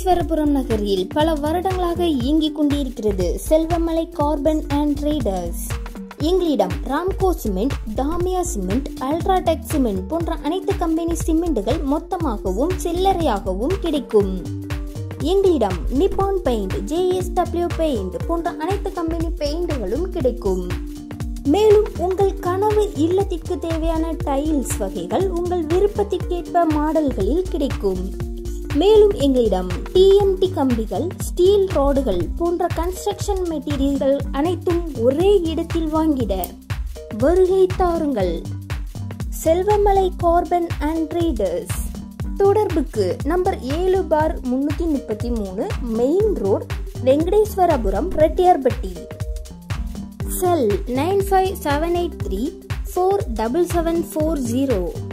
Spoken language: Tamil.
வெங்கடேஸ்வரபுரம் நகரில் பல வருடங்களாக இயங்கிக் கொண்டிருக்கிறது செல்வமலை கார்பன் அண்ட் ட்ரேடர்ஸ் எங்களிடம் Ramco cement Dalmia cement UltraTech cement போன்ற அனைத்து கம்பெனி சிமெண்ட்டுகள் மொத்தமாகவும் சில்லறையாகவும் கிடைக்கும் எங்களிடம் நிப்பான் பெயிண்ட் ஜேஎஸ்டபிள்யூ பெயிண்ட் போன்ற அனைத்து கம்பெனி பெயிண்டுகளும் கிடைக்கும் மேலும் உங்கள் கனவு இல்லத்திற்கு தேவையான டைல்ஸ் வகைகள் உங்கள் விருப்பத்திற்கேற்ப மாடல்களில் கிடைக்கும் மேலும் எங்களிடம் டிஎம்டி கம்பிகள் ஸ்டீல் ராடுகள் போன்ற கன்ஸ்ட்ரக்ஷன் மெட்டீரியல்கள் அனைத்தும் ஒரே இடத்தில் வாங்கிட வருகை தாருங்கள் செல்வமலை கார்பன் அண்ட் ட்ரேடர்ஸ் தொடர்புக்கு நம்பர் ஏழு பார் முன்னூத்தி முப்பத்தி மூணு main road Venkateswarapuram Reddiyarpatti cell nine five seven eight three four double seven four zero